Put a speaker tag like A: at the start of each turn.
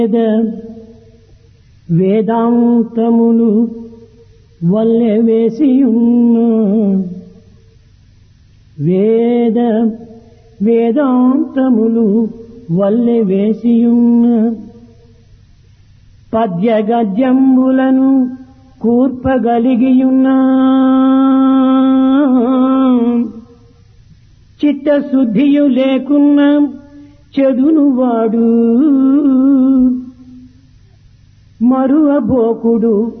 A: వేద వేదాంతములు వల్లె వేసియున్న వేద వేదాంతములు వల్లె వేసియున్న పద్య గద్యంబులను కూర్పగలిగియున్నా చిత్తశుద్ధియు లేకున్నా చెడును వాడు మరువబోకుడు